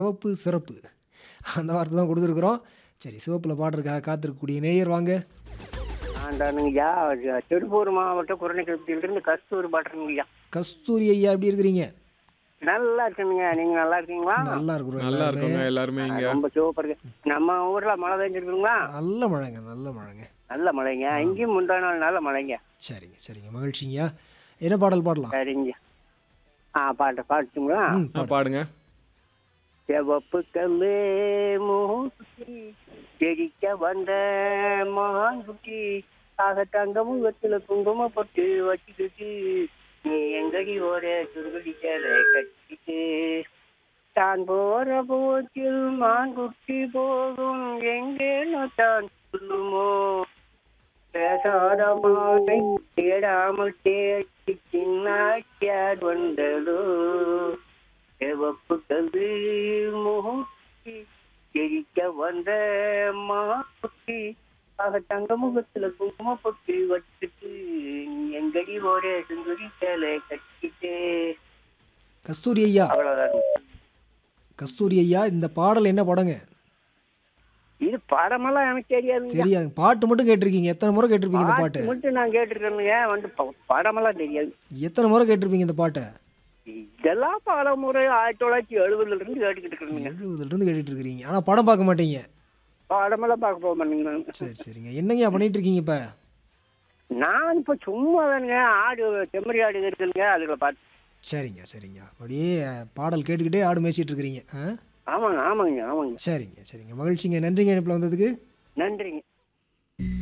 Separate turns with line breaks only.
சிவப்பு சிறப்பு அந்த வார்த்தை தான் கொடுத்துருக்குறோம் சரி சிவப்பில் பாடுறதுக்காக காத்திருக்கக்கூடிய நேயர் வாங்க
ஆண்டானுங்கய்யா திருப்பூர் மாவட்டம் குரணைக்கிழத்திலிருந்து கஸ்தூரி பாட்டுறீங்கய்யா
கஸ்தூரி ஐயா எப்படி இருக்கிறீங்க
நல்லா இருக்குங்க நீங்க நல்லா இருக்கீங்களா
நல்லா இருக்கிறோம்
நல்லா
எல்லாருமே.
இருக்கோங்க எல்லாருமே இங்க
ரொம்ப சூப்பர் நம்ம ஊர்ல மழை பெஞ்சிருக்குங்களா
நல்ல மழைங்க நல்ல மழைங்க
நல்ல மழைங்க இங்கேயும் முந்தா நாள் நல்ல மழைங்க
சரிங்க சரிங்க மகிழ்ச்சிங்கய்யா என்ன பாடல் பாடலாம்
சரிங்க ஆ பாட்டு பாட்டுங்களா
ம்
ஆ, பாடுங்க
சிவப்பு கல்லு மூக்குட்டி செடிக்க வந்த மாங்குட்டி ஆக தங்கமும் வெத்தில குங்குமம் போட்டு வச்சுக்கிட்டு நீ எங்கடி ஓர சுருகடி சேலை கட்டிக்கிட்டு தான் போற போச்சில் மான்குட்டி போகும் எங்கேனோ தான் சொல்லுமோ பேசாத மாலை தேடாமல் தேடி சின்னாக்கியார் வந்ததோ சிவப்பு கது முகி எரிக்க வந்த மாக்குட்டி ஆக தங்க முகத்துல குங்கும பொட்டு வச்சுட்டு எங்கடி ஒரே சுங்குடி சேலை கட்டிட்டு
கஸ்தூரி ஐயா
அவ்வளவுதான்
கஸ்தூரி ஐயா இந்த பாடல் என்ன படங்க
இது படமெல்லாம் எனக்கு தெரியாதுங்க
தெரியாது பாட்டு மட்டும் கேட்டிருக்கீங்க எத்தனை முறை கேட்டிருப்பீங்க இந்த
பாட்டு
பாட்டு
மட்டும் நான் கேட்டிருக்கேனுங்க வந்து ப- படமெல்லாம் தெரியாது
எத்தனை முறை கேட்டிருப்பீங்க இந்த பாட்டை
இதெல்லாம் பல முறை ஆயிரத்தி தொள்ளாயிரத்தி எழுபதுல இருந்து கேட்டுக்கிட்டு இருக்கேனுங்க
எழுபதுல இருந்து கேட்டுட்டு இருக்கிறீங்க ஆனா படம் பார்க்க மாட்டீங்க
படமெல்லாம் பார்க்க போக மாட்டேங்க நான்.
சரி சரிங்க என்னங்கய்யா பண்ணிட்டு இருக்கீங்க இப்ப
நான் இப்ப சும்மா தானுங்க ஆடு செம்மறி ஆடு இருக்குதுங்க அதுல பார்த்து
சரிங்க சரிங்க அப்படியே அஹ், பாடல் கேட்டுக்கிட்டே ஆடு மேய்ச்சிட்டு இருக்கிறீங்க ஆ
ஆமாங்க ஆமாங்க ஆமாங்க
சரிங்க சரிங்க மகிழ்ச்சிங்க நன்றிங்க இணைப்பில் வந்ததுக்கு
நன்றிங்க